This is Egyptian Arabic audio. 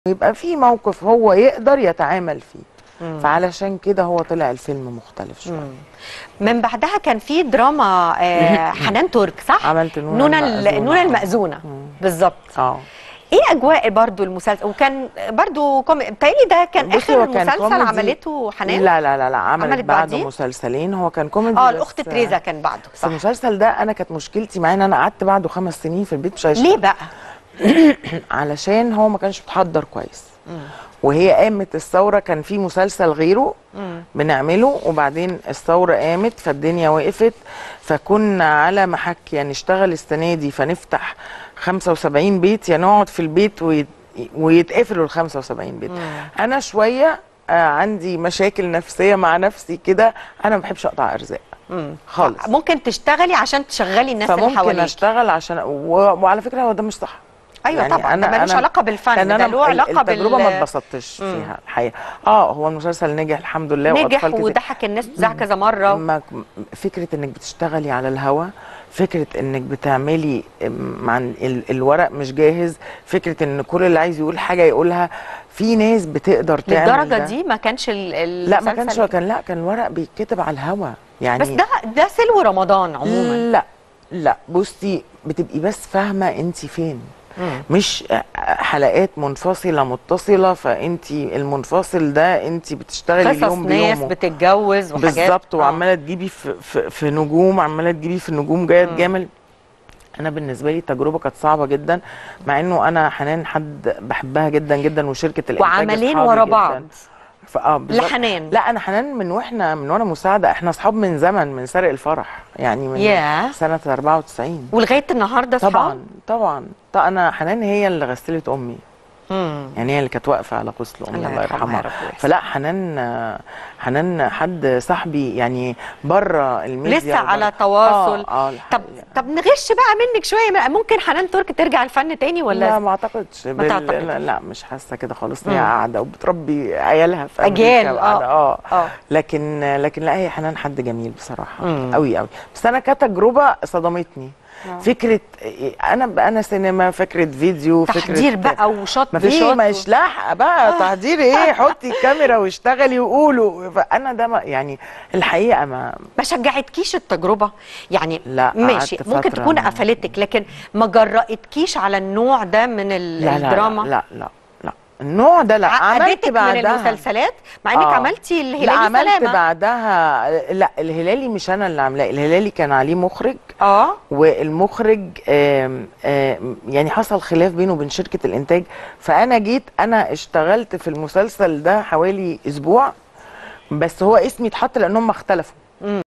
يبقى في موقف هو يقدر يتعامل فيه فعلشان كده هو طلع الفيلم مختلف شويه من بعدها كان في دراما آه، حنان ترك صح؟ عملت نونا نونا المأذونة. ال- نونا المأذونة بالظبط اه ايه اجواء برضو المسلسل وكان برضو كومي بتهيألي ده كان بصي اخر هو كان مسلسل كوميدي. عملته حنان لا لا لا لا عملت, عملت بعده بعديه؟ مسلسلين هو كان كوميدي اه بس- الاخت تريزا كان بعده بس صح المسلسل ده انا كانت مشكلتي معاه ان انا قعدت بعده خمس سنين في البيت مش هشتغل ليه بقى؟ علشان هو ما كانش متحضر كويس وهي قامت الثوره كان في مسلسل غيره بنعمله وبعدين الثوره قامت فالدنيا وقفت فكنا على محك يعني نشتغل السنه دي فنفتح 75 بيت يا نقعد في البيت ويت ويتقفلوا ال 75 بيت انا شويه آه، عندي مشاكل نفسيه مع نفسي كده انا ما بحبش اقطع ارزاق خالص ممكن تشتغلي عشان تشغلي الناس اللي فممكن حواليك اشتغل عشان و... وعلى فكره هو ده مش صح ايوه طبعا ده ملوش علاقه بالفن كان ده انا له علاقه بال التجربه ما اتبسطتش فيها الحقيقه اه هو المسلسل نجح الحمد لله نجح وأطفال كتير. وضحك الناس ذاع كذا مره ما فكره انك بتشتغلي على الهوا فكره انك بتعملي مع ال- الورق مش جاهز فكره ان كل اللي عايز يقول حاجه يقولها في ناس بتقدر تعمل للدرجه ده. دي ما كانش ال- لا ما المسلسل- كانش كان لا كان الورق بيتكتب على الهوا يعني بس ده ده سلو رمضان عموما لا لا بصي بتبقي بس فاهمه انت فين مش حلقات منفصله متصله فانت المنفصل ده انت بتشتغلي قصص اليوم ناس بيومه بتتجوز وحاجات بالظبط آه. وعماله تجيبي في, في, في نجوم عماله تجيبي في نجوم جايه تجامل انا بالنسبه لي التجربه كانت صعبه جدا مع انه انا حنان حد بحبها جدا جدا وشركه الانتاج وعملين أصحابي ورا جداً. بعض فاه بالظبط. لحنان. لا انا حنان من واحنا من وانا مساعده احنا اصحاب من زمن من سرق الفرح يعني من ياه. سنه 94 ولغايه النهارده طبعا صحاب طبعا طبعا انا حنان هي اللي غسلت امي مم. يعني هي اللي كانت واقفه على غسل امي الله الله يرحمها يا يرحمها رب ويحسن. فلا حنان حنان حد صاحبي يعني بره الميديا لسه على وبره- تواصل اه, آه طب الحقيقة. طب نغش بقى منك شويه ممكن حنان ترك ترجع الفن تاني ولا لا ما اعتقدش بال... تعتقدش. لا, لا مش حاسه كده خالص مم. هي قاعده وبتربي عيالها في أجيال، أمريكا وقاعدة- آه. اه آه. لكن لكن لا هي حنان حد جميل بصراحه مم. قوي قوي بس انا كتجربه صدمتني فكره انا انا سينما فكره فيديو فكره تحضير بقى وشط ما فيش بشط مش لاحقه بقى تحضير ايه حطي الكاميرا واشتغلي وقولوا فانا ده ما يعني الحقيقه ما ما شجعتكيش التجربه يعني لا، ماشي قعدت ممكن فترة تكون ما- قفلتك لكن ما جرأتكيش على النوع ده من ال- لا لا الدراما لا لا لا, لا. النوع ده لا عملت عقدتك من بعدها المسلسلات مع انك آه. عملتي الهلالي لا عملت سلامه بعدها لا الهلالي مش انا اللي عاملاه الهلالي كان عليه مخرج اه والمخرج آم آم يعني حصل خلاف بينه وبين شركه الانتاج فانا جيت انا اشتغلت في المسلسل ده حوالي اسبوع بس هو اسمي اتحط لان هم اختلفوا